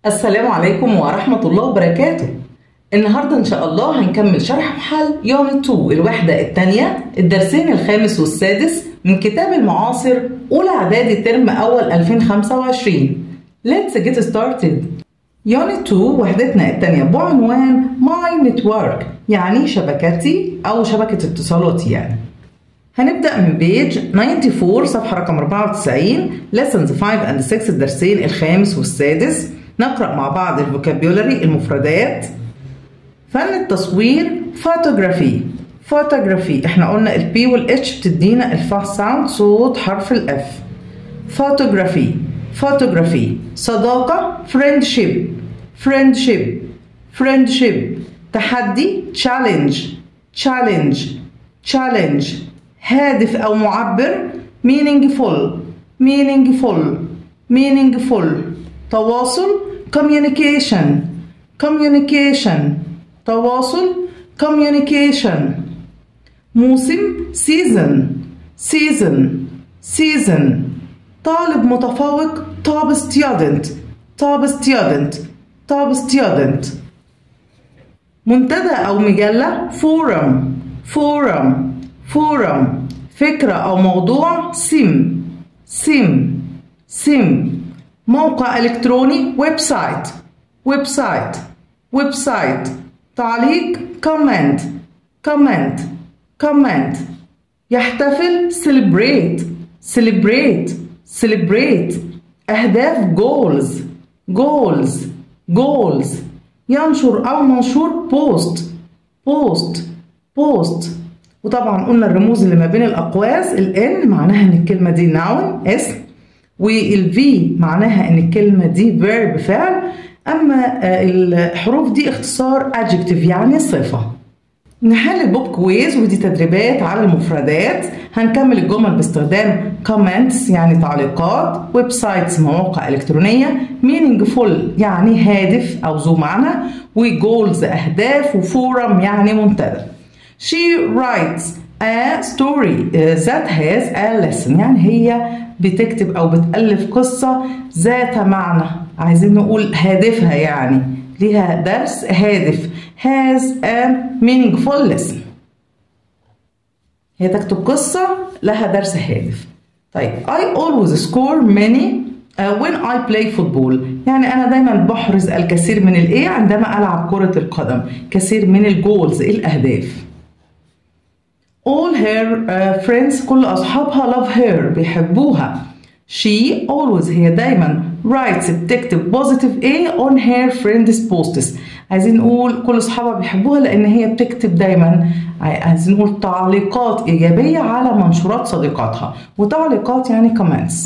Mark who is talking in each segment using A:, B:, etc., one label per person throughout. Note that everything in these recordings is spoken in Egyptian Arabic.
A: السلام عليكم ورحمة الله وبركاته النهاردة إن شاء الله هنكمل شرح محل يونت 2 الوحدة الثانية الدرسين الخامس والسادس من كتاب المعاصر أولى إعدادي ترم أول 2025 Let's get started يونت 2 وحدتنا الثانية بعنوان My Network يعني شبكتي أو شبكة اتصالاتي يعني هنبدأ من بيج 94 صفحة رقم 94 lessons 5 and 6 الدرسين الخامس والسادس نقرأ مع بعض الفوكابيولري المفردات فن التصوير فوتوغرافي فوتوغرافي احنا قلنا البي والاتش بتدينا الفا ساوند صوت حرف الاف فوتوغرافي فوتوغرافي صداقة فريندشيب فريندشيب فريندشيب تحدي تشالنج تشالنج تشالنج هادف أو معبر meaningful meaningful meaningful تواصل communication communication تواصل communication موسم season season season طالب متفوق top student top student top student منتدى أو مجلة forum forum forum فكرة أو موضوع سم سم سم موقع إلكتروني ويب سايت ويب سايت ويب سايت تعليق كومنت كومنت كومنت يحتفل celebrate celebrate celebrate أهداف goals goals goals ينشر أو منشور post post post وطبعا قلنا الرموز اللي ما بين الأقواس ال N معناها إن الكلمة دي noun اسم وال V معناها إن الكلمة دي verb فعل أما الحروف دي اختصار adjective يعني صفة نحل البوب كويز ودي تدريبات على المفردات هنكمل الجمل باستخدام comments يعني تعليقات ويب سايتس مواقع إلكترونية meaningful يعني هادف أو ذو معنى وجولز أهداف وفورم يعني منتدى She writes a story that has a lesson يعني هي بتكتب أو بتألف قصة ذات معنى عايزين نقول هادفها يعني ليها درس هادف has a meaningful lesson هي تكتب قصة لها درس هادف طيب I always score many uh, when I play football يعني أنا دايما بحرز الكثير من الإيه عندما ألعب كرة القدم كثير من الجولز الأهداف all her uh, friends كل أصحابها love her بيحبوها she always هي دايما writes بتكتب positive A on her friends posts عايزين نقول كل أصحابها بيحبوها لأن هي بتكتب دايما عايزين نقول تعليقات إيجابية على منشورات صديقاتها وتعليقات يعني comments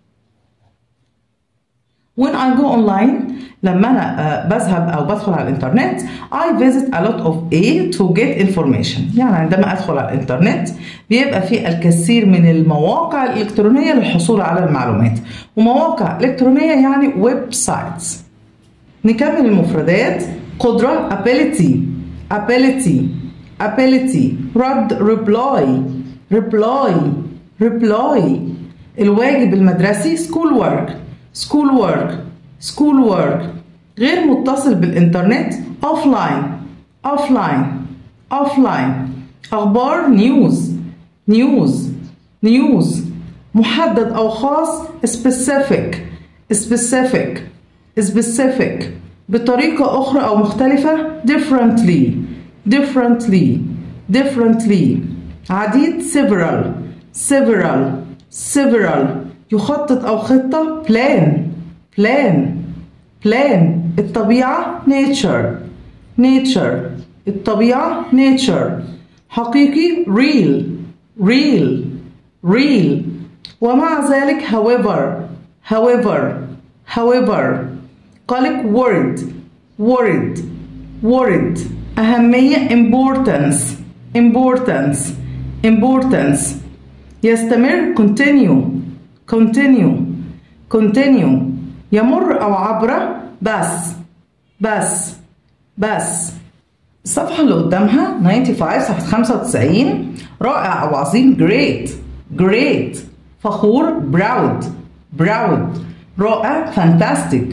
A: when I go online لما أنا بذهب أو بدخل على الإنترنت I visit a lot of A to get information يعني عندما أدخل على الإنترنت بيبقى في الكثير من المواقع الإلكترونية للحصول على المعلومات ومواقع إلكترونية يعني ويب سايتس نكمل المفردات قدرة ability ability ability رد reply reply reply الواجب المدرسي school work school work school work غير متصل بالإنترنت offline offline offline أخبار نيوز نيوز نيوز محدد أو خاص specific specific specific بطريقة أخرى أو مختلفة differently differently differently عديد several several several يخطط أو خطة plan plan plan الطبيعة nature nature الطبيعة nature حقيقي real real real ومع ذلك however however however قالك word word word أهمية importance importance importance يستمر continue continue continue يمر أو عبر بس بس بس الصفحة اللي قدامها 95 صفحة 95 رائع أو عظيم great great فخور proud proud رائع fantastic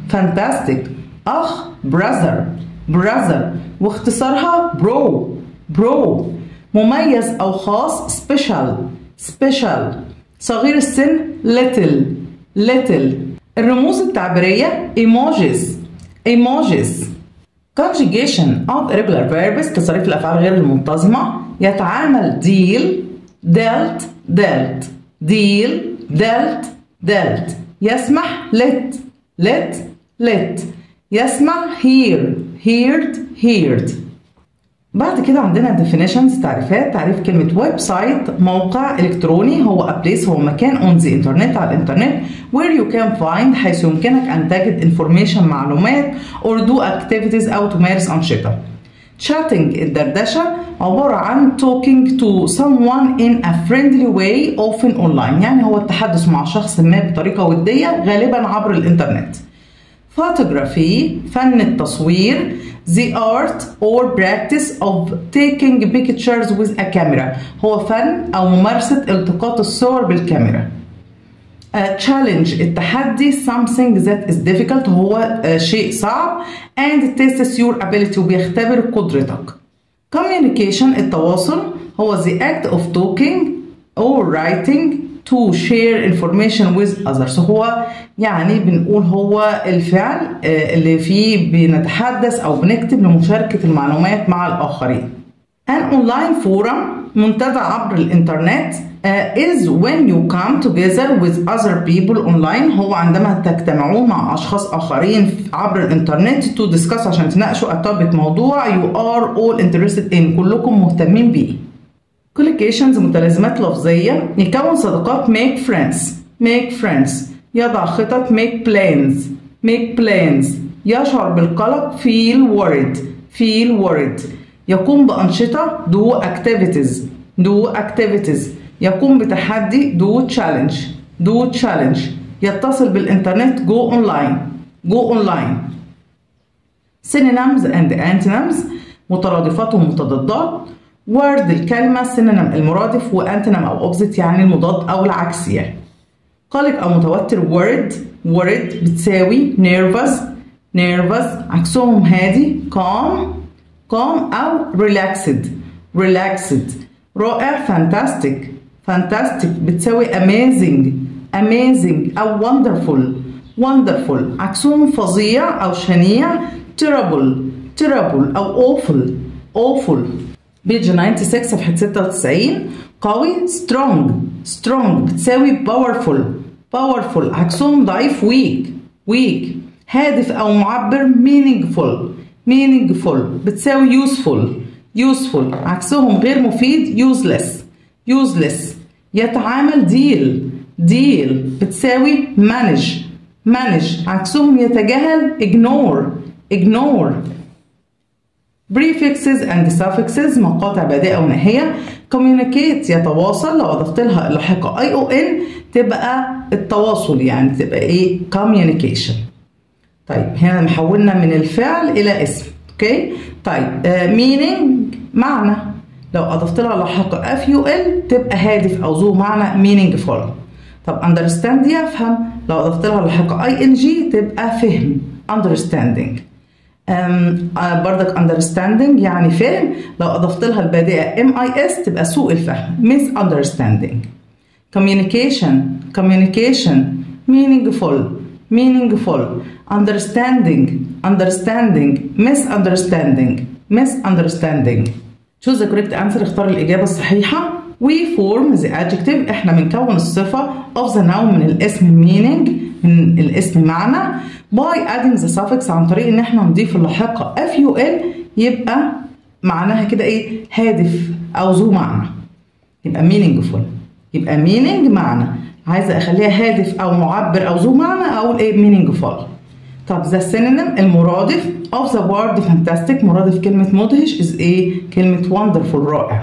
A: fantastic أخ brother brother واختصارها bro bro مميز أو خاص special special صغير السن little little الرموز التعبيرية emojis emojis conjugation of irregular verbs تصريف الأفعال غير المنتظمة يتعامل deal dealt dealt deal dealt dealt يسمح let let let يسمع hear heard heard بعد كده عندنا definitions تعريفات تعريف كلمة ويب سايت موقع إلكتروني هو a place هو مكان on the internet على الإنترنت where you can find حيث يمكنك أن تجد information معلومات or do activities أو تمارس أنشطة chatting الدردشة عبارة عن talking to someone in a friendly way often online يعني هو التحدث مع شخص ما بطريقة ودية غالبا عبر الإنترنت photography فن التصوير the art or practice of taking pictures with a camera هو فن أو ممارسة التقاط الصور بالكاميرا uh, challenge التحدي something that is difficult هو uh, شيء صعب and tests your ability وبيختبر قدرتك communication التواصل هو the act of talking or writing to share information with others هو يعني بنقول هو الفعل اللي فيه بنتحدث أو بنكتب لمشاركة المعلومات مع الآخرين An online forum منتدى عبر الإنترنت uh, is when you come together with other people online هو عندما تجتمعون مع أشخاص آخرين عبر الإنترنت to discuss عشان تناقشوا a topic موضوع you are all interested in كلكم مهتمين بيه collocations متلازمات لفظية يكون صداقات make friends make friends يضع خطط make plans make plans يشعر بالقلق feel worried feel worried يقوم بأنشطة do activities do activities يقوم بتحدي do challenge do challenge يتصل بالإنترنت go online go online synonyms and antonyms مترادفات ومتضادات word الكلمة synonym المرادف وانتونيم أو opposite يعني المضاد أو العكس يعني قلق أو متوتر word worried بتساوي nervous nervous عكسهم هادي calm calm أو relaxed relaxed رائع fantastic fantastic بتساوي amazing amazing أو wonderful wonderful عكسهم فظيع أو شنيع terrible terrible أو awful awful بيج 96 صفحة 96 قوي strong strong بتساوي powerful powerful عكسهم ضعيف weak weak هادف أو معبر meaningful meaningful بتساوي useful useful عكسهم غير مفيد useless useless يتعامل deal deal بتساوي manage manage عكسهم يتجاهل ignore ignore prefixes and suffixes مقاطع بادئة ونهاية communicate يتواصل لو أضفت لها اللاحقة اي او ان تبقى التواصل يعني تبقى ايه communication طيب هنا محولنا من الفعل إلى اسم اوكي طيب uh, meaning معنى لو أضفت لها لاحقة اف يو ال تبقى هادف أو ذو معنى meaningful طب understand يفهم لو أضفت لها لاحقة اي ان جي تبقى فهم understanding بردك understanding يعني فهم لو اضفت لها البادئه ام اي اس تبقى سوء الفهم miss understanding communication communication meaningful meaningful understanding understanding misunderstanding misunderstanding choose the correct answer اختار الإجابة الصحيحة we form the adjective احنا بنكون الصفة of the noun من الاسم meaning من الاسم معنى by adding the suffix عن طريق ان احنا نضيف اللاحقة ful يبقى معناها كده ايه هادف او ذو معنى يبقى meaningful يبقى meaning معنى عايزة اخليها هادف او معبر او ذو معنى اقول ايه meaningful طب the synonym المرادف of the word fantastic مرادف كلمة مدهش is ايه كلمة wonderful رائع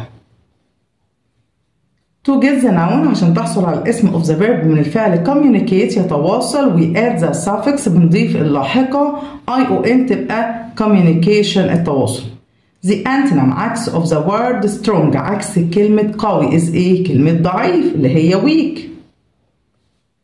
A: to get the noun عشان تحصل على الاسم of the verb من الفعل communicate يتواصل we add the suffix بنضيف اللاحقة ion تبقى communication التواصل the antonym عكس of the word strong عكس كلمة قوي is ايه كلمة ضعيف اللي هي weak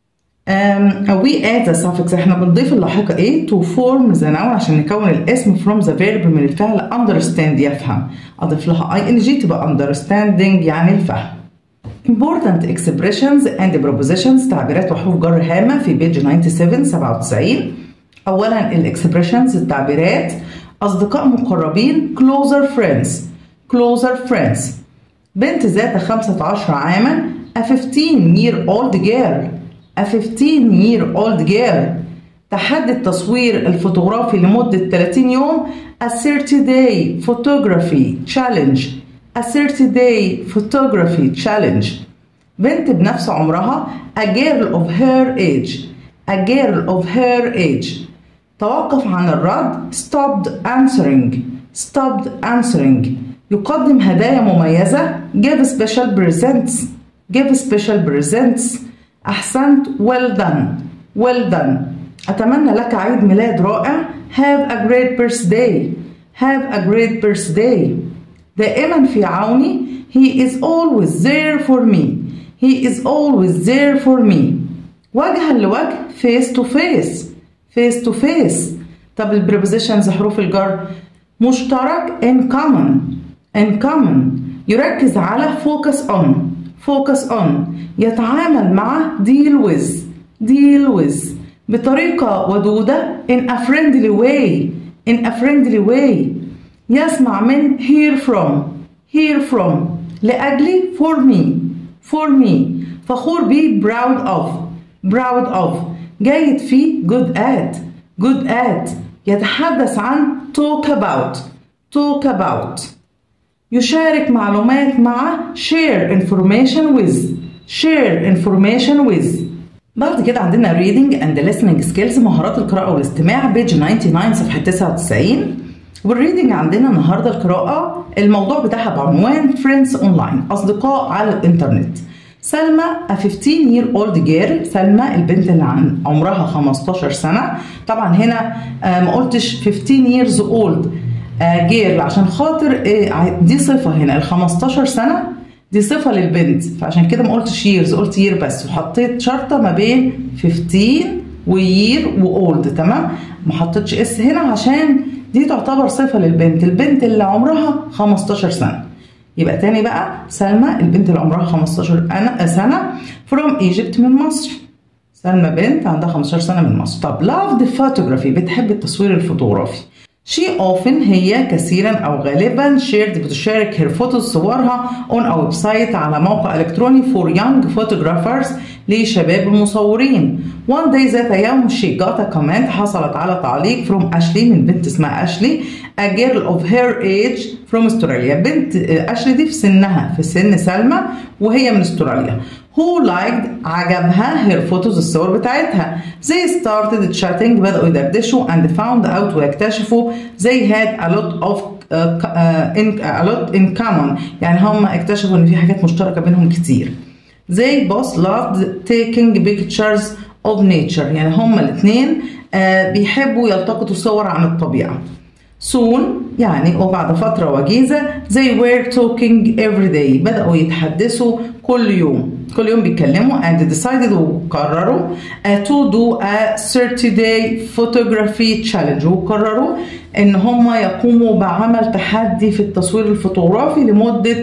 A: Um, we add the suffix احنا بنضيف اللاحقة ايه to form the noun عشان نكون الاسم from the verb من الفعل understand يفهم اضيف لها ing تبقى understanding يعني الفهم important expressions and prepositions تعبيرات وحروف جر هامة في بيج 97 97 أولا الاكسبريشنز التعبيرات أصدقاء مقربين closer friends closer friends بنت ذات 15 عاما a 15 year old girl a 15 year old girl تحدي التصوير الفوتوغرافي لمدة 30 يوم a 30 day photography challenge a 30 day photography challenge بنت بنفس عمرها a girl of her age a girl of her age توقف عن الرد stopped answering stopped answering يقدم هدايا مميزة give special presents give special presents أحسنت well done well done أتمنى لك عيد ميلاد رائع have a great birthday have a great birthday دائما في عوني he is always there for me he is always there for me وجها لوجه face to face face to face طب البريبوزيشنز حروف الجر مشترك in common in common يركز على focus on focus on يتعامل مع deal with deal with بطريقة ودودة in a friendly way in a friendly way يسمع من hear from hear from لأجلي for me for me فخور بيه proud of proud of جيد فيه good at good at يتحدث عن talk about talk about يشارك معلومات مع share information with share information with بعد كده عندنا reading and listening skills مهارات القراءة والاستماع بيج 99 صفحة 99 والريدنج عندنا النهارده القراءة الموضوع بتاعها بعنوان friends online أصدقاء على الإنترنت سلمى a 15 year old girl سلمى البنت اللي عن عمرها 15 سنة طبعا هنا ما قلتش 15 years old جيرل عشان خاطر دي صفة هنا ال 15 سنة دي صفة للبنت فعشان كده ما قلتش ييرز قلت يير بس وحطيت شرطة ما بين 15 ويير واولد تمام ما حطيتش اس هنا عشان دي تعتبر صفة للبنت البنت اللي عمرها 15 سنة يبقى تاني بقى سلمى البنت اللي عمرها 15 سنة from Egypt من مصر سلمى بنت عندها 15 سنة من مصر طب loved photography بتحب التصوير الفوتوغرافي She often هي كثيرا أو غالبا shared بتشارك her photos صورها on a website على موقع إلكتروني for young photographers لشباب المصورين. One day ذات يوم she got a comment حصلت على تعليق from Ashley من بنت اسمها أشلي a girl of her age from Australia بنت أشلي دي في سنها في سن سلمى وهي من استراليا. who liked عجبها her photos الصور بتاعتها they started chatting بدأوا يدردشوا and found out ويكتشفوا they had a lot of uh, uh, in, a lot in common يعني هم اكتشفوا ان في حاجات مشتركة بينهم كتير they both loved taking pictures of nature يعني هم الاثنين uh, بيحبوا يلتقطوا صور عن الطبيعة soon يعني وبعد فترة وجيزة they were talking every day بدأوا يتحدثوا كل يوم كل يوم بيتكلموا and decided وقرروا uh, to do a 30 day photography challenge وقرروا ان هم يقوموا بعمل تحدي في التصوير الفوتوغرافي لمدة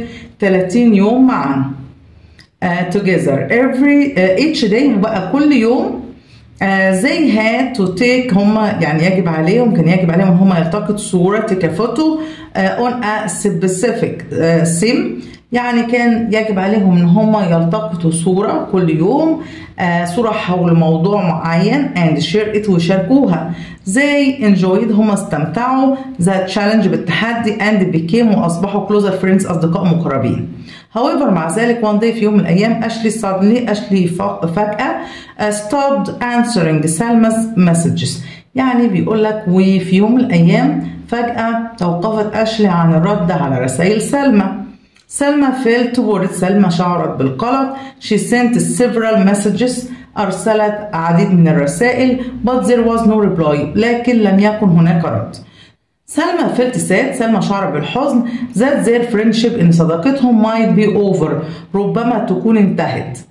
A: 30 يوم معا uh, together every uh, each day وبقى كل يوم uh, they had to take هم يعني يجب عليهم كان يجب عليهم ان هم يلتقطوا صورة كفوتو uh, on a specific uh, sim يعني كان يجب عليهم ان هم يلتقطوا صورة كل يوم آه صورة حول موضوع معين and share it ويشاركوها they enjoyed هم استمتعوا the challenge بالتحدي and became واصبحوا closer friends اصدقاء مقربين however مع ذلك one day في يوم من الايام اشلي suddenly اشلي فجأة uh, stopped answering سلمى messages يعني بيقول لك وفي يوم من الايام فجأة توقفت اشلي عن الرد على رسائل سلمى سلمى felt worried سلمى شعرت بالقلق she sent several messages أرسلت عديد من الرسائل but there was no reply لكن لم يكن هناك رد سلمى felt sad سلمى شعر بالحزن that their friendship إن صداقتهم might be over ربما تكون انتهت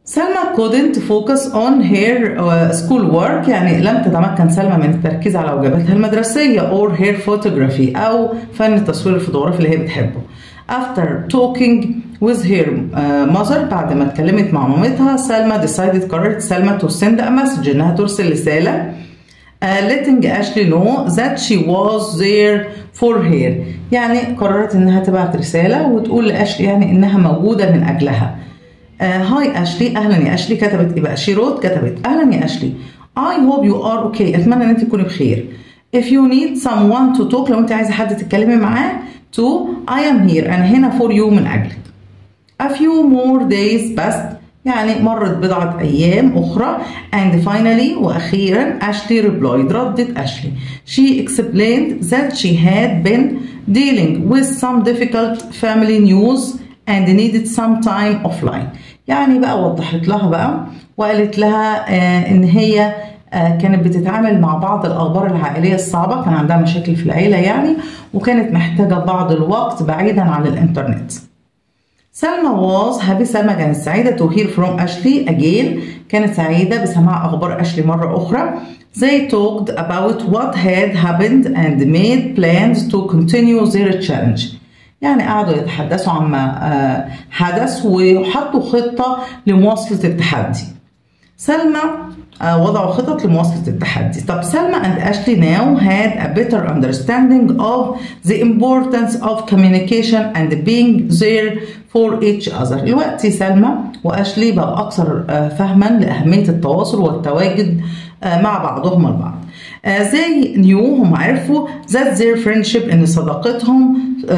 A: سلمى couldn't focus on her uh, school work يعني لم تتمكن سلمى من التركيز على واجباتها المدرسية or her photography أو فن التصوير الفوتوغرافي اللي هي بتحبه after talking with her uh, mother بعد ما اتكلمت مع مامتها سلمى decided قررت سلمى to send a message انها ترسل رسالة uh, letting Ashley know that she was there for her يعني قررت انها تبعت رسالة وتقول لأشلي يعني انها موجودة من اجلها هاي اشلي اهلا يا اشلي كتبت ايه بقى شيروت كتبت اهلا يا اشلي I hope you are okay اتمنى ان انت تكوني بخير if you need someone to talk لو انت عايزه حد تتكلمي معاه to I am here انا هنا for you من اجلك a few more days بس يعني مرت بضعة أيام أخرى and finally وأخيرا أشلي replied ردت أشلي she explained that she had been dealing with some difficult family news and needed some time offline يعني بقى وضحت لها بقى وقالت لها آه ان هي آه كانت بتتعامل مع بعض الاخبار العائليه الصعبه كان عندها مشاكل في العيله يعني وكانت محتاجه بعض الوقت بعيدا عن الانترنت سلمى was happy سلمى كانت سعيدة to hear from Ashley again كانت سعيدة بسماع أخبار أشلي مرة أخرى They talked about what had happened and made plans to continue their challenge يعني قعدوا يتحدثوا عما حدث وحطوا خطة لمواصلة التحدي سلمى وضعوا خطط لمواصلة التحدي طب سلمى and Ashley now had a better understanding of the importance of communication and being there for each other الوقت سلمى وأشلي بقوا أكثر فهما لأهمية التواصل والتواجد مع بعضهم البعض زي نيو هم عرفوا that their friendship ان صداقتهم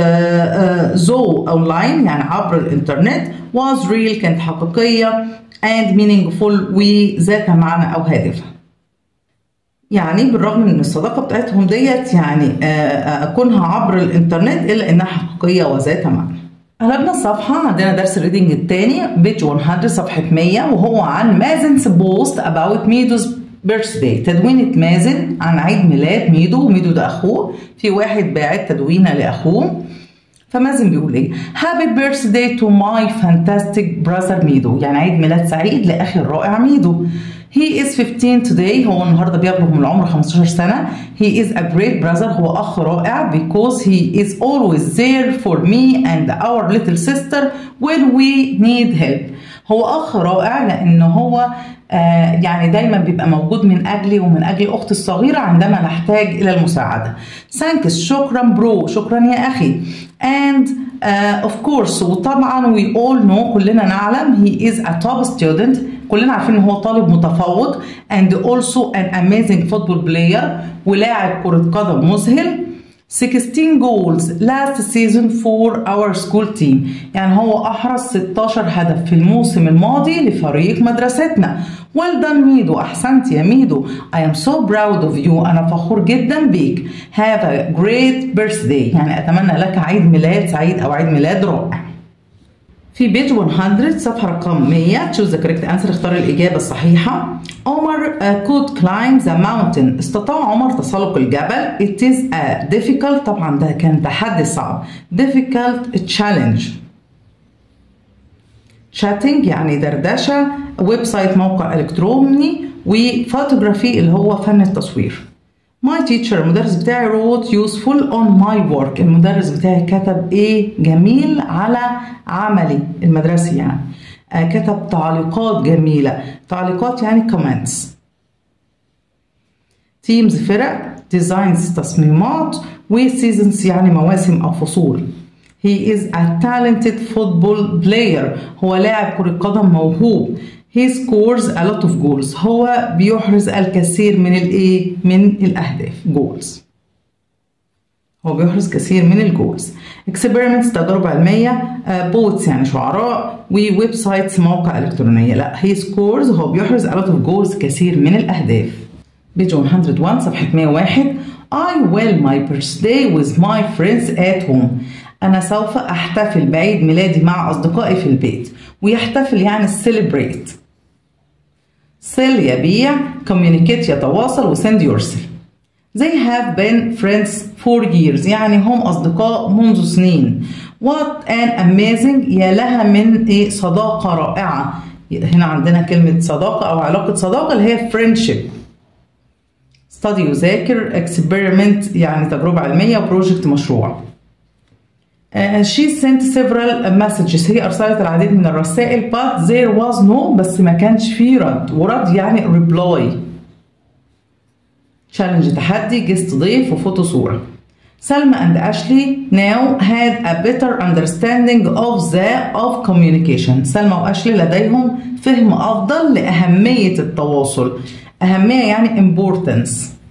A: زو اونلاين يعني عبر الانترنت was real كانت حقيقيه and meaningful وذات معنى او هادفه يعني بالرغم من الصداقه بتاعتهم ديت يعني كونها عبر الانترنت الا انها حقيقيه وذات معنى قلبنا الصفحة عندنا درس الريدنج الثاني بيج 100 صفحة 100 وهو عن مازن's بوست about ميدو's بيرثداي تدوينة مازن عن عيد ميلاد ميدو وميدو ده أخوه في واحد باعت تدوينة لأخوه فمازن بيقول ايه هابي بيرثداي تو ماي فانتاستيك براذر ميدو يعني عيد ميلاد سعيد لأخي الرائع ميدو He is 15 today هو النهارده بيبلغ من العمر 15 سنة He is a great brother هو أخ رائع because he is always there for me and our little sister when we need help هو أخ رائع لأن هو آه يعني دايما بيبقى موجود من أجلي ومن أجل أختي الصغيرة عندما نحتاج إلى المساعدة Thanks شكرا برو شكرا يا أخي and uh, of course وطبعا we all know كلنا نعلم he is a top student كلنا عارفين ان هو طالب متفوق and also an amazing football player ولاعب كرة قدم مذهل 16 goals last season for our school team يعني هو أحرز 16 هدف في الموسم الماضي لفريق مدرستنا well done ميدو أحسنت يا ميدو I am so proud of you أنا فخور جدا بيك have a great birthday يعني أتمنى لك عيد ميلاد سعيد أو عيد ميلاد رائع في بيج 100 صفحة رقم 100 choose the correct answer اختار الإجابة الصحيحة عمر uh, could climb the mountain استطاع عمر تسلق الجبل it is a difficult طبعا ده كان تحدي صعب difficult challenge chatting يعني دردشة ويب سايت موقع إلكتروني وفوتوغرافي اللي هو فن التصوير My teacher المدرس بتاعي wrote useful on my work المدرس بتاعي كتب ايه جميل على عملي المدرسي يعني آه كتب تعليقات جميلة تعليقات يعني comments teams فرق designs تصميمات و seasons يعني مواسم أو فصول He is a talented football player هو لاعب كرة قدم موهوب He scores a lot of goals هو بيحرز الكثير من الايه من الاهداف goals هو بيحرز كثير من الجولز experiments تجارب علمية بوتس يعني شعراء وويب سايتس مواقع إلكترونية لا he scores هو بيحرز a lot of goals كثير من الأهداف بيج 101 صفحة 101 I will my birthday with my friends at home أنا سوف أحتفل بعيد ميلادي مع أصدقائي في البيت ويحتفل يعني celebrate sell يبيع communicate يتواصل وsend يرسل They have been friends for years يعني هم أصدقاء منذ سنين What an amazing يا لها من إيه صداقة رائعة هنا عندنا كلمة صداقة أو علاقة صداقة اللي هي friendship study يذاكر experiment يعني تجربة علمية وبروجكت مشروع Uh, she sent several messages هي أرسلت العديد من الرسائل but there was no بس ما كانش فيه رد ورد يعني reply challenge تحدي جست ضيف وفوتو صورة سلمى and Ashley now had a better understanding of the of communication سلمى وأشلي لديهم فهم أفضل لأهمية التواصل أهمية يعني importance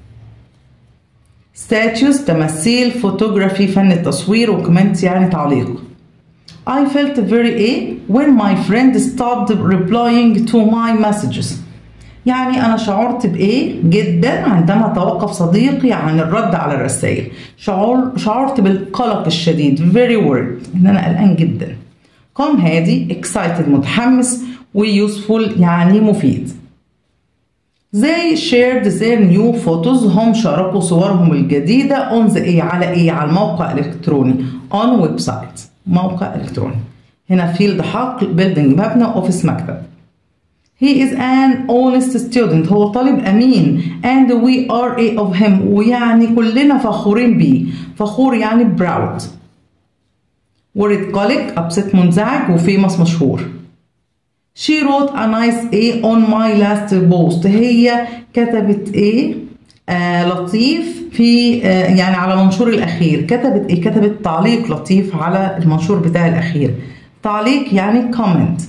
A: statues تماثيل photography فن التصوير وكومنت يعني تعليق I felt very A when my friend stopped replying to my messages يعني أنا شعرت بإيه جدا عندما توقف صديقي عن الرد على الرسائل شعور شعرت بالقلق الشديد very worried إن أنا قلقان جدا calm هادي excited متحمس و useful يعني مفيد They shared their new photos هم شاركوا صورهم الجديدة on the إيه على إيه على الموقع الإلكتروني on website موقع إلكتروني هنا فيلد حقل building مبنى أوفيس مكتب He is an honest student هو طالب أمين and we are a of him ويعني كلنا فخورين بيه فخور يعني proud worried قلق upset منزعج وفيمس مشهور She wrote a nice A on my last post هي كتبت ايه آه لطيف في آه يعني على منشور الأخير كتبت ايه كتبت تعليق لطيف على المنشور بتاع الأخير تعليق يعني comment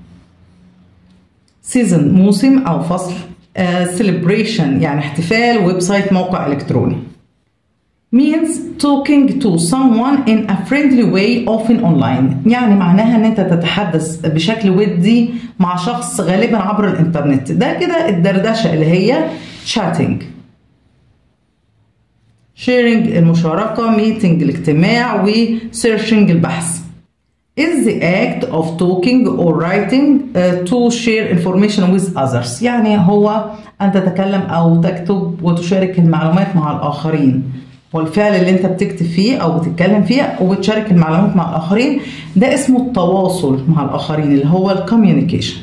A: سيزون موسم او فصل سيلبريشن uh, يعني احتفال ويب سايت موقع الكتروني means talking to someone in a friendly way often online يعني معناها ان انت تتحدث بشكل ودي مع شخص غالبا عبر الانترنت ده كده الدردشه اللي هي chatting sharing المشاركه meeting الاجتماع و searching البحث is the act of talking or writing uh, to share information with others يعني هو أن تتكلم أو تكتب وتشارك المعلومات مع الآخرين والفعل اللي انت بتكتب فيه او بتتكلم فيه وبتشارك المعلومات مع الاخرين ده اسمه التواصل مع الاخرين اللي هو الكوميونيكيشن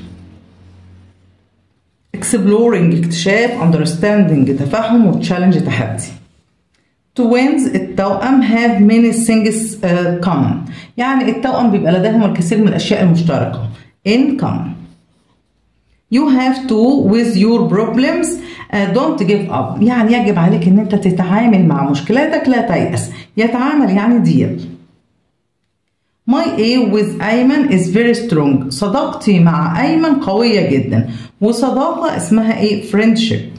A: exploring اكتشاف understanding تفهم وتشالنج تحدي twins التوأم have many things uh, common يعني التوأم بيبقى لديهم الكثير من الأشياء المشتركة in common you have to with your problems uh, don't give up يعني يجب عليك ان انت تتعامل مع مشكلاتك لا تيأس يتعامل يعني ديل My A with أيمن is very strong صداقتي مع أيمن قوية جدا وصداقة اسمها ايه friendship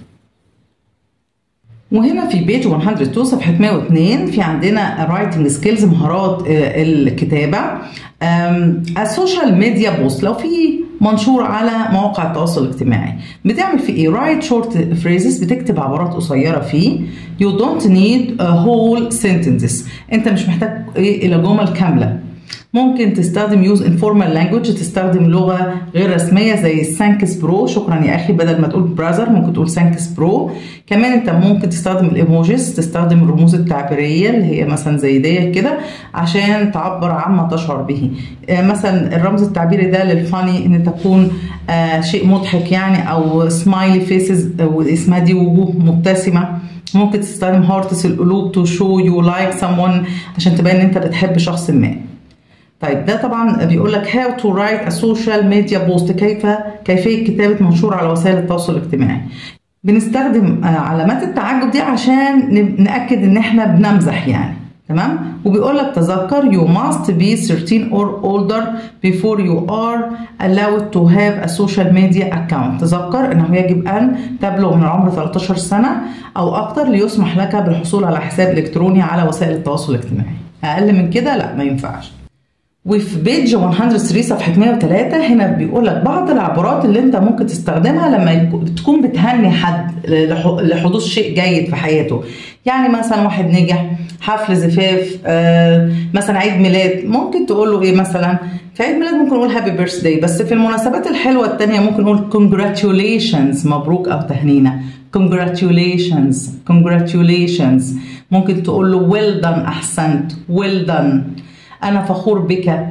A: وهنا في بيج 102 صفحة 102 في عندنا رايتنج سكيلز مهارات الكتابة السوشيال ميديا بوست لو في منشور على مواقع التواصل الاجتماعي بتعمل فيه ايه رايت شورت فريزز بتكتب عبارات قصيره فيه you don't need a whole sentences انت مش محتاج ايه الى جمل كامله ممكن تستخدم يوز انفورمال لانجوج تستخدم لغه غير رسميه زي سانكس برو شكرا يا اخي بدل ما تقول براذر ممكن تقول سانكس برو كمان انت ممكن تستخدم الايموجيز تستخدم الرموز التعبيريه اللي هي مثلا زي دي كده عشان تعبر عما تشعر به مثلا الرمز التعبيري ده للفاني ان تكون آه شيء مضحك يعني او سمايلي فيسز اسمها دي وجوه مبتسمه ممكن تستخدم هارتس القلوب تو شو يو لايك someone عشان تبين ان انت بتحب شخص ما طيب ده طبعا بيقول لك how to write a social media post كيف كيفية كتابة منشور على وسائل التواصل الاجتماعي بنستخدم علامات التعجب دي عشان نأكد ان احنا بنمزح يعني تمام وبيقول لك تذكر you must be 13 or older before you are allowed to have a social media account تذكر انه يجب ان تبلغ من العمر 13 سنة او اكتر ليسمح لك بالحصول على حساب الكتروني على وسائل التواصل الاجتماعي اقل من كده لا ما ينفعش وفي بيج 103 صفحة 103 هنا بيقول لك بعض العبارات اللي انت ممكن تستخدمها لما تكون بتهني حد لحدوث شيء جيد في حياته يعني مثلا واحد نجح حفل زفاف آه مثلا عيد ميلاد ممكن تقول له ايه مثلا في عيد ميلاد ممكن نقول هابي بيرث داي بس في المناسبات الحلوه التانية ممكن نقول congratulations مبروك او تهنينا congratulations congratulations ممكن تقول له well done احسنت well done انا فخور بك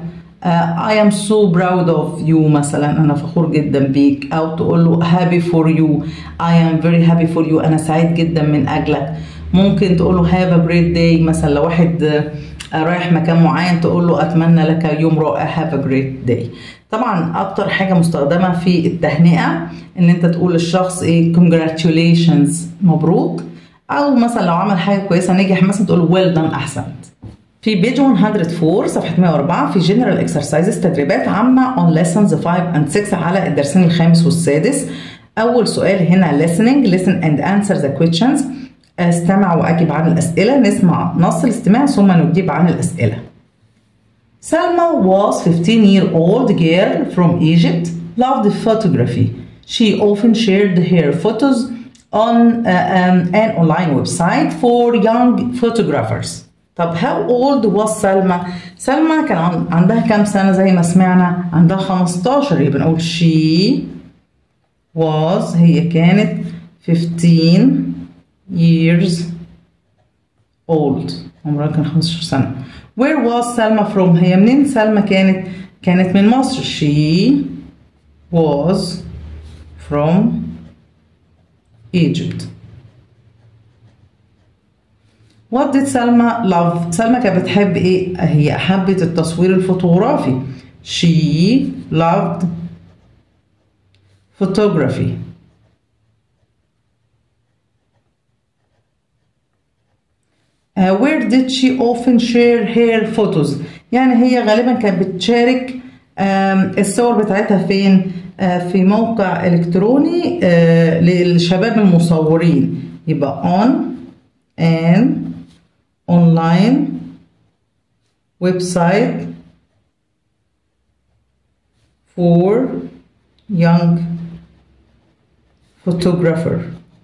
A: uh, I am so proud of you مثلا أنا فخور جدا بيك أو تقول له happy for you I am very happy for you أنا سعيد جدا من أجلك ممكن تقول له have a great day مثلا لو واحد رايح مكان معين تقول له أتمنى لك يوم رائع have a great day طبعا أكتر حاجة مستخدمة في التهنئة إن أنت تقول للشخص إيه congratulations مبروك أو مثلا لو عمل حاجة كويسة نجح مثلا تقول له well done أحسنت في بيج 104 صفحة 104 في جنرال اكسرسايزز تدريبات عامة on lessons 5 and 6 على الدرسين الخامس والسادس أول سؤال هنا listening listen and answer the questions استمع وأجب عن الأسئلة نسمع نص الاستماع ثم نجيب عن الأسئلة Salma was 15 year old girl from Egypt loved photography she often shared her photos on uh, um, an online website for young photographers طب how old was سلمى؟ سلمى كان عندها كام سنة زي ما سمعنا؟ عندها 15 يبقى نقول she was هي كانت 15 years old عمرها كان 15 سنة Where was سلمى from؟ هي منين سلمى كانت؟ كانت من مصر she was from Egypt What did سلمى love؟ سلمى كانت بتحب ايه؟ هي حبت التصوير الفوتوغرافي. She loved photography. Uh, where did she often share her photos؟ يعني هي غالبا كانت بتشارك um, الصور بتاعتها فين؟ uh, في موقع الكتروني uh, للشباب المصورين يبقى on and online website for young photographer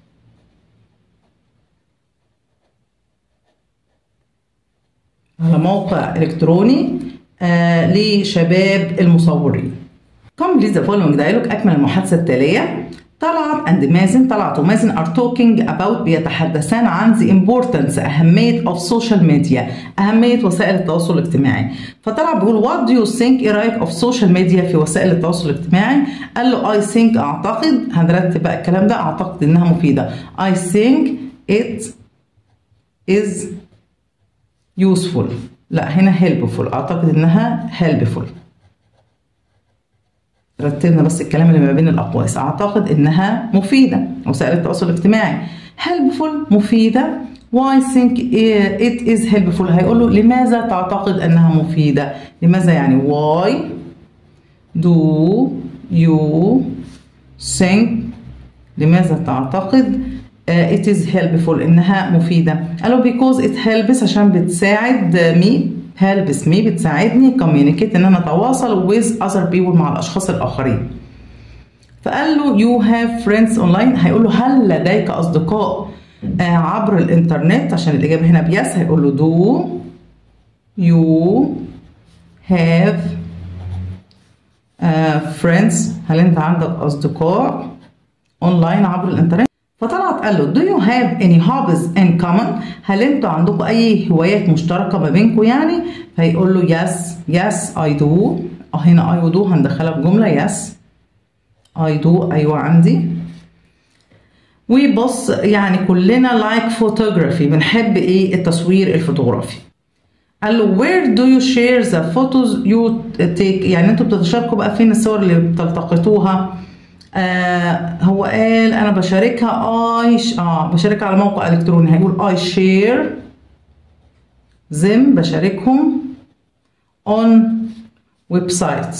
A: على موقع إلكتروني آه لشباب المصورين Complete the following dialogue أكمل المحادثة التالية طلعت and مازن طلعت ومازن are talking about بيتحدثان عن the importance أهمية of social media أهمية وسائل التواصل الاجتماعي فطلع بيقول what do you think إيه رأيك of social media في وسائل التواصل الاجتماعي قال له I think أعتقد هنرتب بقى الكلام ده أعتقد إنها مفيدة I think it is useful لا هنا helpful أعتقد إنها helpful رتبنا بس الكلام اللي ما بين الأقواس أعتقد إنها مفيدة وسائل التواصل الاجتماعي helpful مفيدة why think it is helpful هيقول له لماذا تعتقد أنها مفيدة لماذا يعني why do you think لماذا تعتقد uh, it is helpful إنها مفيدة قالوا because it helps عشان بتساعد me helps me بتساعدني communicate ان انا اتواصل with other people مع الاشخاص الاخرين فقال له you have friends online هيقول له هل لديك اصدقاء عبر الانترنت عشان الاجابه هنا بيس هيقول له do you have uh, friends هل انت عندك اصدقاء اونلاين عبر الانترنت فطلعت قال له do you have any hobbies in common هل انتوا عندكم اي هوايات مشتركه ما بينكم يعني فيقول له yes yes I do هنا I و do هندخلها في جمله yes I do ايوه عندي وبص يعني كلنا like photography بنحب ايه التصوير الفوتوغرافي قال له where do you share the photos you take يعني انتوا بتتشاركوا بقى فين الصور اللي بتلتقطوها آه هو قال انا بشاركها اي اه بشاركها على موقع الكتروني هيقول اي شير زم بشاركهم on websites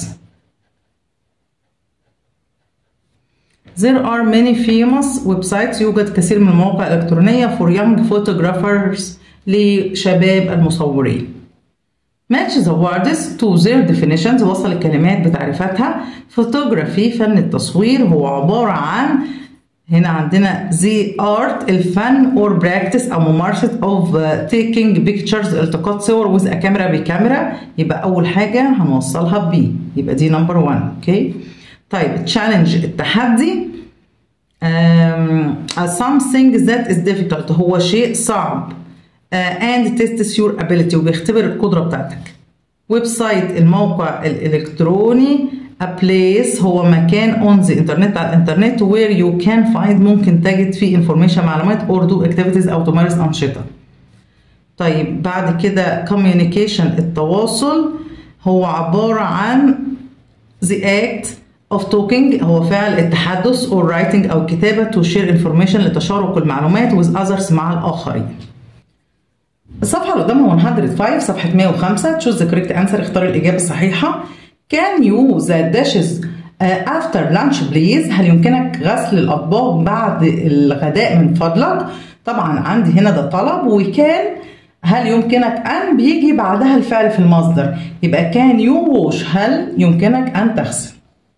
A: There are many famous websites يوجد كثير من المواقع الإلكترونية for young photographers لشباب المصورين match the words to their definitions وصل الكلمات بتعريفاتها photography فن التصوير هو عبارة عن هنا عندنا the art الفن or practice أو ممارسة of taking pictures التقاط صور with a camera بكاميرا يبقى أول حاجة هنوصلها ب يبقى دي number one اوكي طيب challenge التحدي um, something that is difficult هو شيء صعب uh, and tests your ability وبيختبر القدرة بتاعتك ويب سايت الموقع الإلكتروني a place هو مكان on the internet على الانترنت where you can find ممكن تجد فيه information معلومات or do activities أو تمارس أنشطة طيب بعد كده communication التواصل هو عبارة عن the act of talking هو فعل التحدث or writing أو الكتابة to share information لتشارك المعلومات with others مع الآخرين الصفحة اللي قدامها 105 صفحة 105 choose the correct answer اختار الإجابة الصحيحة Can you the dishes uh, after lunch please هل يمكنك غسل الأطباق بعد الغداء من فضلك طبعا عندي هنا ده طلب وكان هل يمكنك أن بيجي بعدها الفعل في المصدر يبقى can you wash هل يمكنك أن تغسل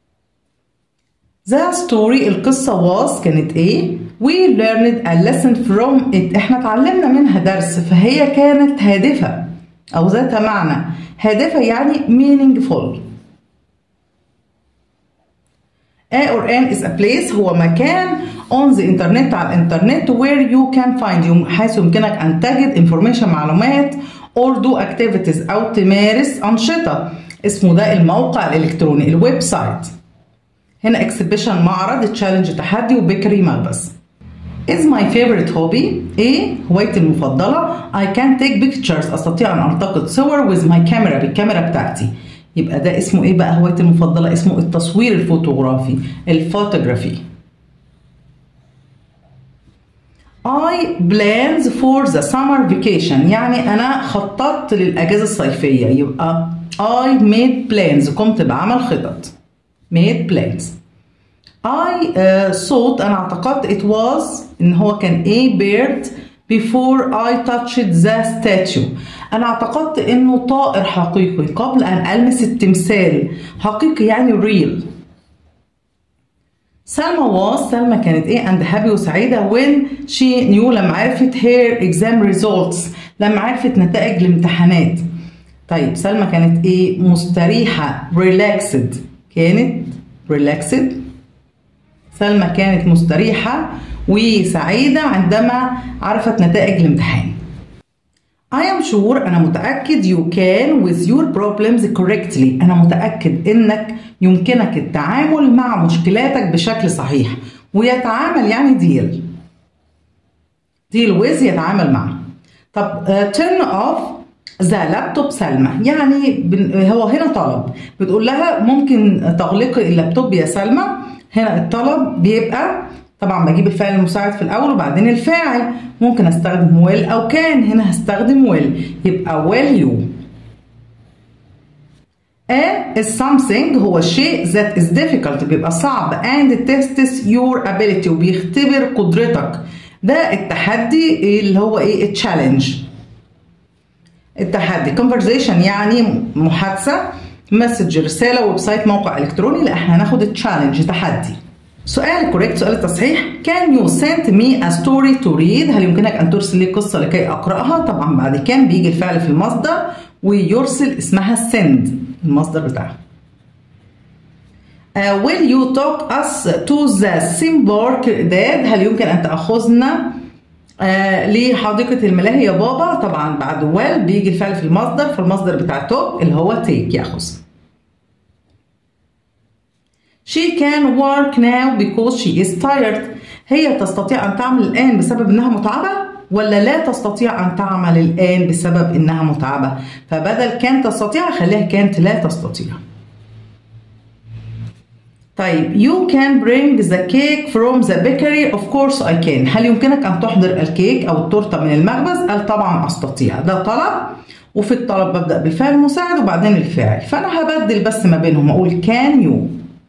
A: The story القصة was كانت ايه We learned a lesson from it احنا اتعلمنا منها درس فهي كانت هادفة أو ذات معنى هادفة يعني meaningful A or N is a place هو مكان on the internet على الانترنت where you can find حيث يمكنك أن تجد information معلومات or do activities أو تمارس أنشطة اسمه ده الموقع الإلكتروني الويب سايت هنا اكسبيشن معرض تشالنج تحدي وبيكري ملبس is my favorite hobby ايه هوايتي المفضلة I can take pictures استطيع ان التقط صور with my camera بالكاميرا بتاعتي يبقى ده اسمه ايه بقى هوايتي المفضلة اسمه التصوير الفوتوغرافي الفوتوغرافي I plans for the summer vacation يعني أنا خططت للأجازة الصيفية يبقى I made plans قمت بعمل خطط made plans I uh, thought أنا اعتقدت it was إن هو كان a bird before I touched the statue أنا اعتقدت إنه طائر حقيقي قبل أن ألمس التمثال حقيقي يعني real سلمى was سلمى كانت ايه and happy وسعيدة when she knew لما عرفت her exam results لما عرفت نتائج الامتحانات طيب سلمى كانت ايه مستريحة relaxed كانت relaxed سلمى كانت مستريحة وسعيدة عندما عرفت نتائج الامتحان I am sure أنا متأكد you can with your problems correctly أنا متأكد إنك يمكنك التعامل مع مشكلاتك بشكل صحيح ويتعامل يعني ديل ديل with يتعامل مع طب uh, turn off ذا لابتوب سلمى يعني هو هنا طلب بتقول لها ممكن تغلقي اللابتوب يا سلمى هنا الطلب بيبقى طبعا بجيب الفعل المساعد في الاول وبعدين الفاعل ممكن استخدم will او كان هنا هستخدم will يبقى will you A is something هو الشيء that is difficult بيبقى صعب and tests your ability وبيختبر قدرتك ده التحدي اللي هو ايه challenge التحدي conversation يعني محادثة مسج رسالة ويب سايت موقع إلكتروني لا احنا هناخد التشالنج تحدي سؤال كوريكت سؤال التصحيح Can you send me a story to read هل يمكنك أن ترسل لي قصة لكي أقرأها طبعا بعد كان بيجي الفعل في المصدر ويرسل اسمها send المصدر بتاعها uh, Will you talk us to the Simborg داد هل يمكن أن تأخذنا آه لحديقة الملاهي يا بابا طبعا بعد ويل بيجي الفعل في المصدر فالمصدر بتاع توك اللي هو تيك ياخذ She can work now because she is tired هي تستطيع أن تعمل الآن بسبب إنها متعبة ولا لا تستطيع أن تعمل الآن بسبب إنها متعبة فبدل كان تستطيع خليها كانت لا تستطيع طيب you can bring the cake from the bakery of course I can هل يمكنك أن تحضر الكيك أو التورتة من المخبز؟ قال طبعا أستطيع ده طلب وفي الطلب ببدأ بالفعل المساعد وبعدين الفاعل فأنا هبدل بس ما بينهم أقول can you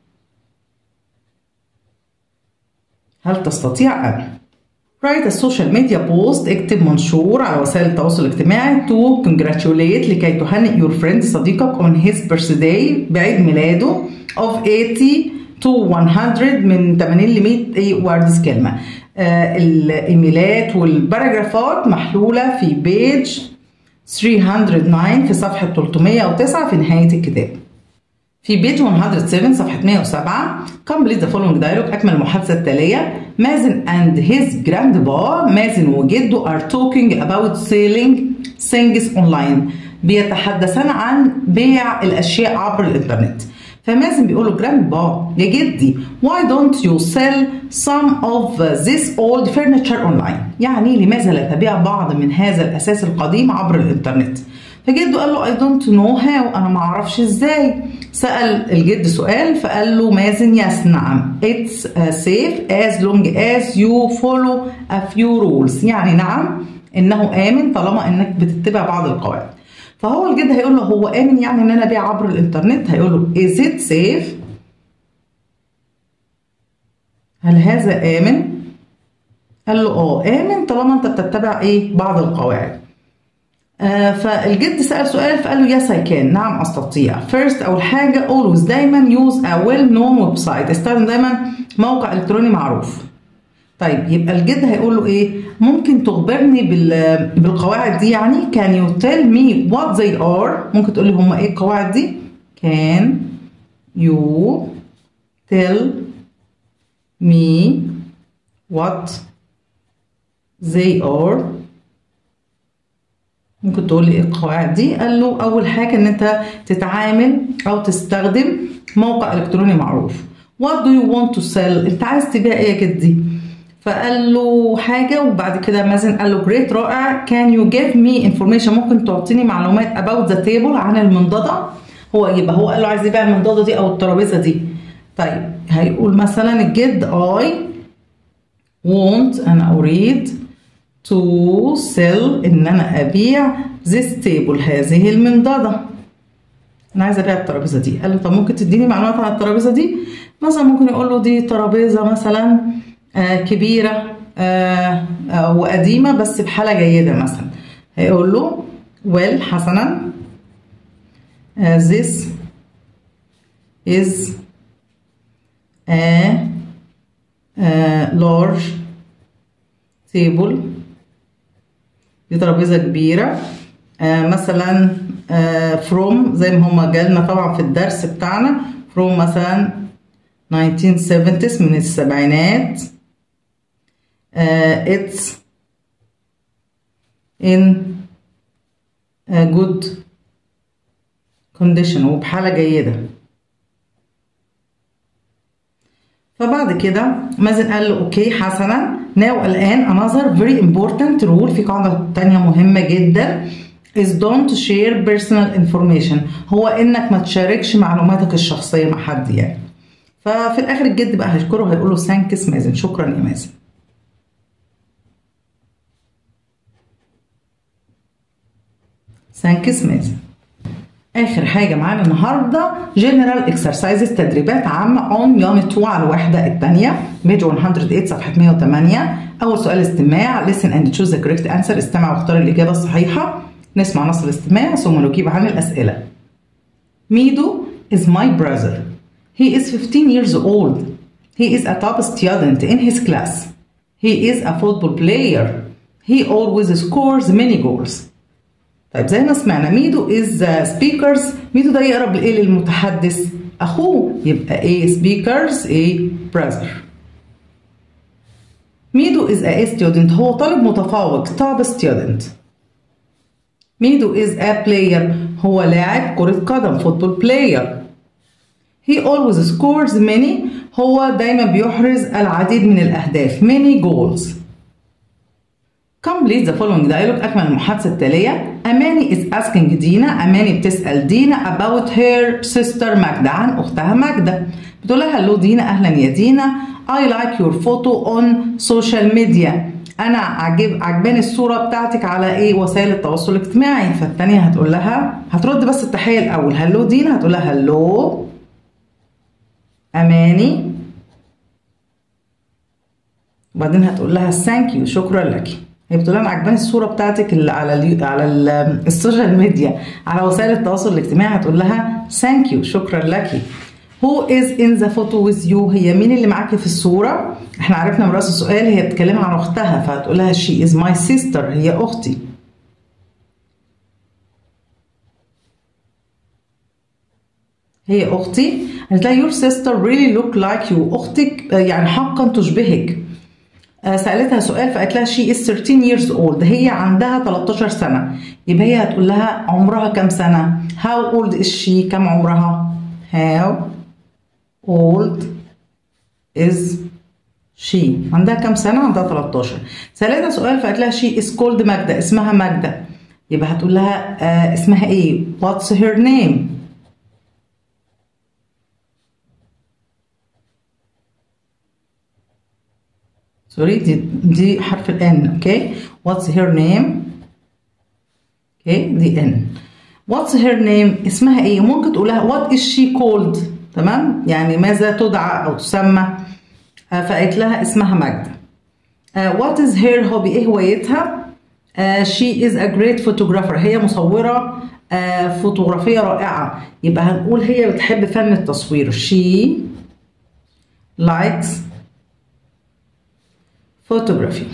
A: هل تستطيع أن write a social media post اكتب منشور على وسائل التواصل الاجتماعي to congratulate لكي تهنئ your friend صديقك on his birthday بعيد ميلاده of 80 to 100 من 80 ل 100 وردز كلمة آه الايميلات والباراجرافات محلولة في بيج 309 في صفحة 309 في نهاية الكتاب في بيج 107 صفحة 107 complete the following dialogue أكمل المحادثة التالية مازن and his grandpa مازن وجده are talking about selling things online بيتحدثان عن بيع الاشياء عبر الانترنت فمازن بيقول له جراندبا يا جدي why don't you sell some of this old furniture online يعني لماذا لا تبيع بعض من هذا الاساس القديم عبر الانترنت فجده قال له I don't know how أنا ما أعرفش إزاي سأل الجد سؤال فقال له مازن يس نعم it's safe as long as you follow a few rules يعني نعم إنه آمن طالما إنك بتتبع بعض القواعد فهو الجد هيقول له هو آمن يعني إن أنا أبيع عبر الإنترنت هيقول له is it safe هل هذا آمن؟ قال له اه آمن طالما أنت بتتبع إيه بعض القواعد آه فالجد سأل سؤال فقال له يس اي كان نعم استطيع فيرست اول حاجه always دايما يوز ا ويل نون ويب سايت استخدم دايما موقع الكتروني معروف طيب يبقى الجد هيقول له ايه ممكن تخبرني بال بالقواعد دي يعني can you tell me what they are ممكن تقول لي هم ايه القواعد دي can you tell me what they are ممكن تقول لي ايه القواعد دي قال له اول حاجه ان انت تتعامل او تستخدم موقع الكتروني معروف what do you want to sell انت عايز تبيع ايه يا جدي فقال له حاجه وبعد كده مازن قال له جريت رائع can you give me information ممكن تعطيني معلومات about the table عن المنضده هو يبقى هو قال له عايز يبيع المنضده دي او الترابيزه دي طيب هيقول مثلا الجد I want انا اريد to sell ان انا ابيع this table هذه المنضده انا عايزه ابيع الترابيزه دي قال له طب ممكن تديني معلومات عن الترابيزه دي مثلا ممكن يقول له دي ترابيزه مثلا آه كبيره آه آه وقديمه بس بحاله جيده مثلا هيقول له well حسنا uh, this is a, a large table دي ترابيزه كبيره آه مثلا آه from زي ما هما جالنا طبعا في الدرس بتاعنا from مثلا 1970s من السبعينات آه it's in a good condition وبحالة جيدة فبعد كده مازن قال له اوكي حسنا ناو الان another very important rule في قاعدة تانية مهمة جدا is don't share personal information هو انك ما تشاركش معلوماتك الشخصية مع حد يعني ففي الاخر الجد بقى هيشكره هيقول له ثانكس مازن شكرا يا مازن ثانكس مازن اخر حاجه معانا النهارده جنرال اكسرسايزز تدريبات عامه اون يونت 2 على الوحده الثانيه بيج 108 صفحه 108 اول سؤال استماع listen and choose the correct answer استمع واختار الاجابه الصحيحه نسمع نص الاستماع ثم نجيب عن الاسئله ميدو is my brother he is 15 years old he is a top student in his class he is a football player he always scores many goals طيب زي ما سمعنا ميدو از سبيكرز ميدو ده يقرب لايه للمتحدث اخوه يبقى ايه سبيكرز ايه براذر ميدو از ا ستودنت هو طالب متفوق توب ستودنت ميدو از ا بلاير هو لاعب كرة قدم فوتبول بلاير he always scores many هو دايما بيحرز العديد من الاهداف many goals complete the following dialogue أكمل المحادثة التالية أماني is asking دينا أماني بتسأل دينا about her sister ماجدة عن أختها ماجدة بتقول لها هلو دينا أهلا يا دينا I like your photo on social media أنا عجب عجباني الصورة بتاعتك على إيه وسائل التواصل الاجتماعي فالتانية هتقول لها هترد بس التحية الأول هلو دينا هتقول لها هلو أماني وبعدين هتقول لها ثانك يو شكرا لك هي بتقول انا عجباني الصوره بتاعتك اللي على ال على ال السوشيال ميديا على وسائل التواصل الاجتماعي هتقول لها ثانك يو شكرا لك Who is in the photo with you هي مين اللي معاكي في الصورة احنا عرفنا من رأس السؤال هي بتتكلم عن اختها فهتقول لها she is my sister هي اختي هي اختي قالت لها your sister really look like you اختك يعني حقا تشبهك آه، سألتها سؤال فقالت لها she is 13 years old هي عندها 13 سنة يبقى هي هتقول لها عمرها كام سنة how old is she كم عمرها how old is she عندها كام سنة عندها 13 سألتها سؤال فقالت لها she is called ماجدة اسمها ماجدة يبقى هتقول لها آه اسمها ايه what's her name سوري دي دي حرف الان اوكي what's her name اوكي دي ان what's her name اسمها ايه ممكن تقولها what is she called تمام يعني ماذا تدعى او تسمى آه فقالت لها اسمها ماجدة آه what is her hobby ايه هوايتها آه she is a great photographer هي مصورة آه فوتوغرافية رائعة يبقى هنقول هي بتحب فن التصوير she likes photography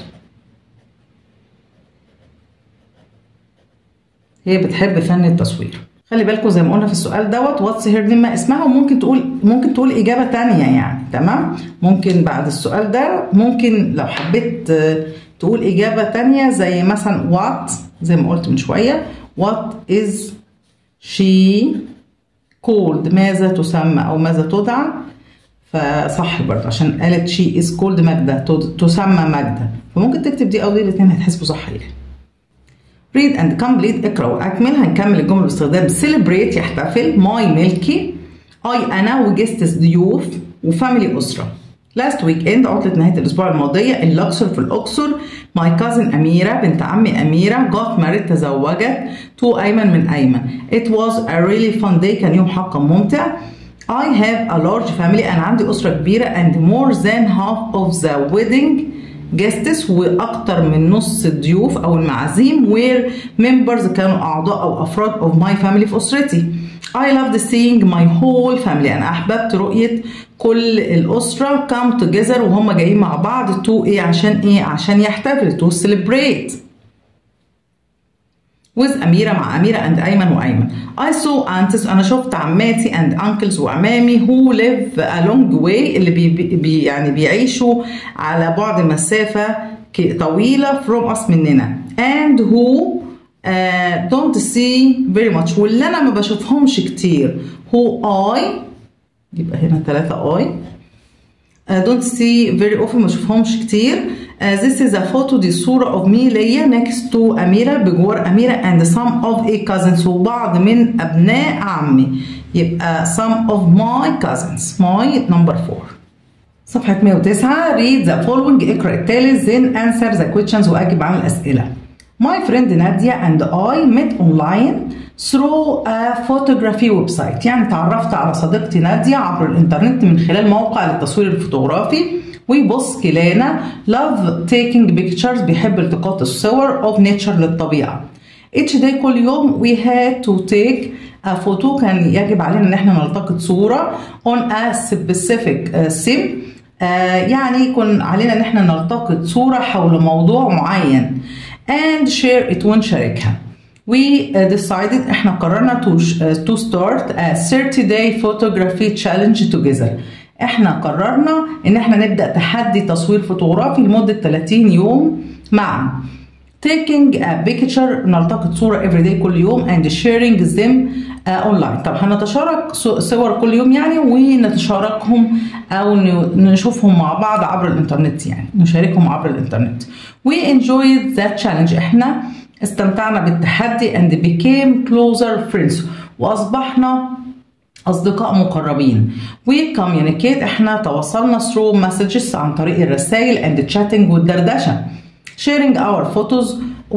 A: هي بتحب فن التصوير خلي بالكم زي ما قلنا في السؤال دوت واتس هير نيم اسمها وممكن تقول ممكن تقول اجابه تانية يعني تمام ممكن بعد السؤال ده ممكن لو حبيت تقول اجابه تانية زي مثلا وات زي ما قلت من شويه وات از شي كولد ماذا تسمى او ماذا تدعى فصح برضه عشان قالت شي از كولد ماجدة تسمى ماجدة فممكن تكتب دي او دي الاثنين هتحسبوا صح يعني read and complete اقرا واكمل هنكمل الجمله باستخدام celebrate يحتفل my ملكي I انا وجستس ضيوف وفاميلي اسره last weekend عطلة نهاية الأسبوع الماضية الأقصر في الأقصر my cousin أميرة بنت عمي أميرة got married تزوجت to أيمن من أيمن it was a really fun day كان يوم حقا ممتع I have a large family أنا عندي أسرة كبيرة and more than half of the wedding guests وأكتر من نص الضيوف أو المعازيم were members كانوا أعضاء أو أفراد of my family في أسرتي I loved seeing my whole family أنا أحببت رؤية كل الأسرة come together وهم جايين مع بعض to إيه عشان إيه عشان يحتفلوا to celebrate with أميرة مع أميرة and أيمن وأيمن I saw aunts أنا شفت عماتي and uncles وعمامي who live a long way اللي بي بي يعني بيعيشوا على بعد مسافة طويلة from us مننا and who uh, don't see very much واللي أنا ما بشوفهمش كتير who I يبقى هنا ثلاثة I uh, don't see very often ما بشوفهمش كتير Uh, this is a photo دي صورة of me ليا next to أميرة بجوار أميرة and some of a cousins وبعض من أبناء عمي يبقى some of my cousins my number four صفحة 109 read the following اقرأ التالي then answer the questions وأجب عن الأسئلة My friend Nadia and I met online through a photography website يعني تعرفت على صديقتي نادية عبر الإنترنت من خلال موقع للتصوير الفوتوغرافي ويبص كلانا love taking pictures بيحب التقاط الصور of nature للطبيعة each day كل يوم we had to take a photo كان يجب علينا ان احنا نلتقط صورة on a specific sim uh, يعني يكون علينا ان احنا نلتقط صورة حول موضوع معين and share it ونشاركها we decided احنا قررنا to, to start a 30 day photography challenge together احنا قررنا ان احنا نبدا تحدي تصوير فوتوغرافي لمده 30 يوم معا taking a picture نلتقط صورة every day كل يوم and sharing them uh, online طب هنتشارك صور كل يوم يعني ونتشاركهم او نشوفهم مع بعض عبر الانترنت يعني نشاركهم عبر الانترنت we enjoyed that challenge احنا استمتعنا بالتحدي and became closer friends واصبحنا أصدقاء مقربين we communicate احنا تواصلنا through messages عن طريق الرسائل and chatting والدردشة sharing our photos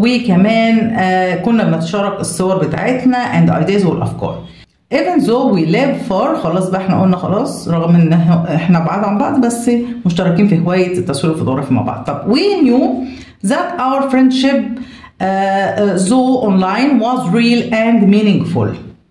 A: وكمان آه كنا بنتشارك الصور بتاعتنا and ideas والأفكار even though we live far خلاص بقى احنا قلنا خلاص رغم ان احنا بعاد عن بعض بس مشتركين في هواية التصوير الفوتوغرافي مع بعض طب we knew that our friendship uh, uh, though online was real and meaningful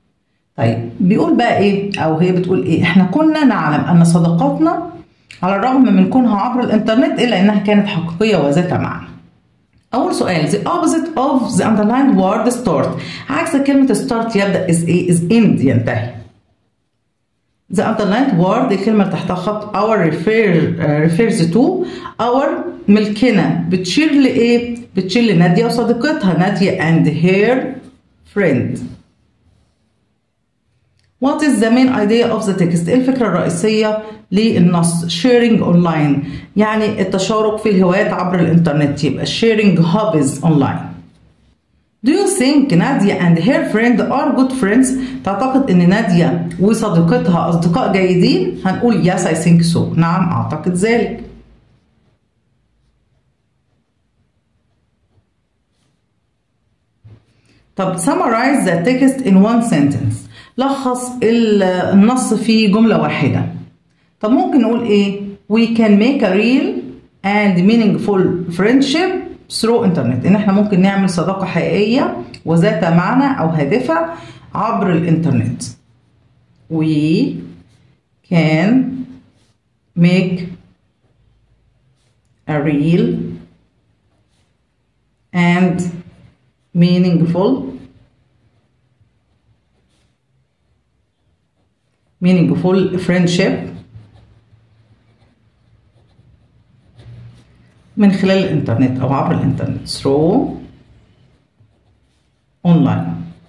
A: طيب بيقول بقى ايه او هي بتقول ايه احنا كنا نعلم ان صداقاتنا على الرغم من كونها عبر الانترنت الا انها كانت حقيقيه وذات معنى اول سؤال the opposite of the underlined word start عكس كلمه start يبدا is ايه is end ينتهي The underlined word الكلمة اللي تحتها خط our refer, uh, refers to our ملكنا بتشير لإيه؟ بتشير لنادية وصديقتها نادية and her friend. What is the main idea of the text؟ إيه الفكرة الرئيسية للنص؟ sharing online يعني التشارك في الهوايات عبر الإنترنت يبقى sharing hobbies online. Do you think نادية and her friend are good friends؟ تعتقد إن نادية وصديقتها أصدقاء جيدين؟ هنقول yes I think so. نعم أعتقد ذلك. طب summarize the text in one sentence. لخص النص في جملة واحدة. طب ممكن نقول إيه؟ We can make a real and meaningful friendship through internet ان احنا ممكن نعمل صداقه حقيقيه وذات معنى او هادفه عبر الانترنت we can make a real and meaningful meaningful friendship من خلال الانترنت او عبر الانترنت through online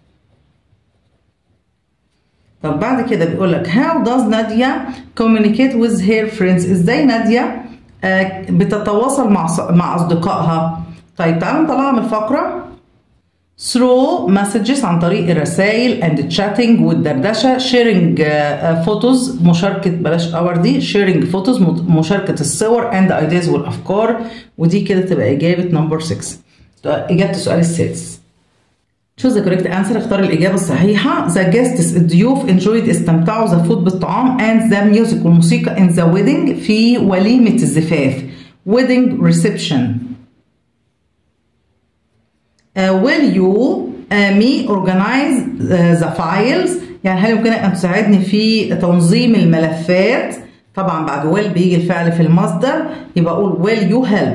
A: طب بعد كده بيقول لك how does نادية communicate with her friends ازاي نادية آه بتتواصل مع مع اصدقائها طيب تعالوا نطلعها من الفقرة through messages عن طريق الرسائل and chatting والدردشة sharing photos uh, مشاركة بلاش اور دي sharing photos مشاركة الصور and ideas والأفكار ودي كده تبقى إجابة نمبر 6 إجابة السؤال السادس choose the correct answer اختار الإجابة الصحيحة the guests الضيوف enjoyed استمتعوا the food بالطعام and the music والموسيقى in the wedding في وليمة الزفاف wedding reception Uh, will you uh, me organize uh, the files يعني هل يمكنك أن تساعدني في تنظيم الملفات طبعا بعد will بيجي الفعل في المصدر يبقى أقول will you help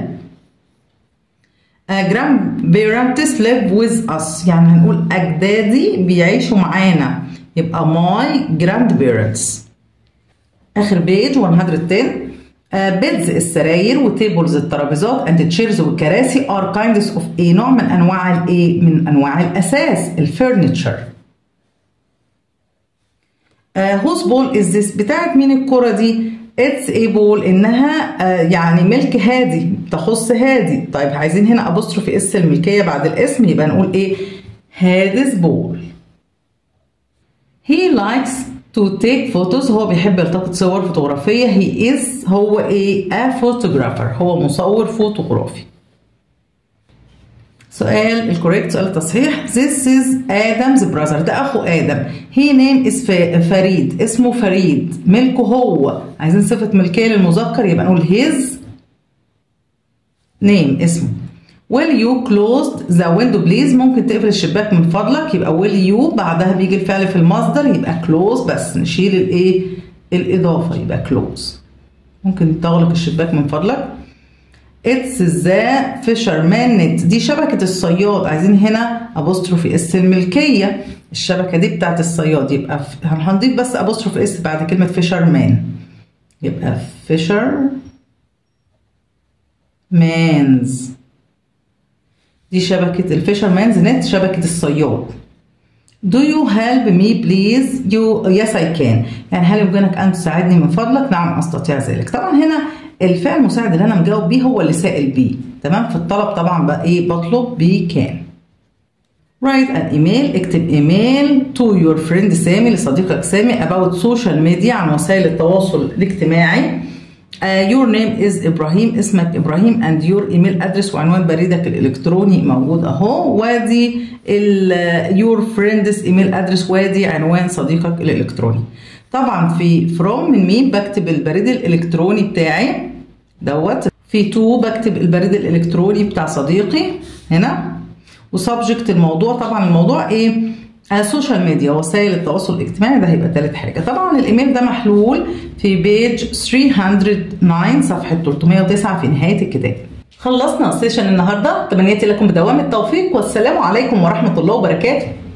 A: uh, grandparents live with us يعني هنقول أجدادي بيعيشوا معانا يبقى my grandparents آخر بيج 110 بيدز السراير وتيبلز الترابيزات اند تشيرز والكراسي ار كايندز اوف ايه نوع من انواع الايه من انواع الاساس الفurniture هوز بول از ذس بتاعت مين الكرة دي اتس ايه بول انها uh, يعني ملك هادي تخص هادي طيب عايزين هنا ابوستروفي اس الملكيه بعد الاسم يبقى نقول ايه هادز بول he likes to take photos هو بيحب يلتقط صور فوتوغرافية he is هو ايه a photographer هو مصور فوتوغرافي سؤال الكوريكت سؤال التصحيح this is Adam's brother ده أخو آدم he name is فريد اسمه فريد ملكه هو عايزين صفة ملكية للمذكر يبقى نقول his name اسمه will you close the window please ممكن تقفل الشباك من فضلك يبقى will you بعدها بيجي الفعل في المصدر يبقى close بس نشيل الايه الإضافة يبقى close ممكن تغلق الشباك من فضلك It's the fisherman net دي شبكة الصياد عايزين هنا apostrophe اس الملكية الشبكة دي بتاعت الصياد يبقى هنضيف بس apostrophe اس بعد كلمة fisherman يبقى fisher man's دي شبكة الفيشرمانز نت شبكة الصياد Do you help me please? You yes I can. يعني هل يمكنك أن تساعدني من فضلك؟ نعم أستطيع ذلك. طبعا هنا الفعل المساعد اللي أنا مجاوب بيه هو اللي سائل بيه. تمام؟ في الطلب طبعا بقى إيه؟ بطلب بيه can. Write an email اكتب ايميل to your friend سامي لصديقك سامي about social media عن وسائل التواصل الاجتماعي. Uh, your name is إبراهيم اسمك إبراهيم and your email address وعنوان بريدك الإلكتروني موجود أهو وادي ال your friend's email address وادي عنوان صديقك الإلكتروني طبعا في from من مين بكتب البريد الإلكتروني بتاعي دوت في to بكتب البريد الإلكتروني بتاع صديقي هنا وسبجكت الموضوع طبعا الموضوع ايه السوشيال ميديا وسائل التواصل الاجتماعي ده هيبقى تالت حاجه طبعا الايميل ده محلول في بيج 309 صفحه 309 في نهايه الكتاب خلصنا سيشن النهارده تمنياتي لكم بدوام التوفيق والسلام عليكم ورحمه الله وبركاته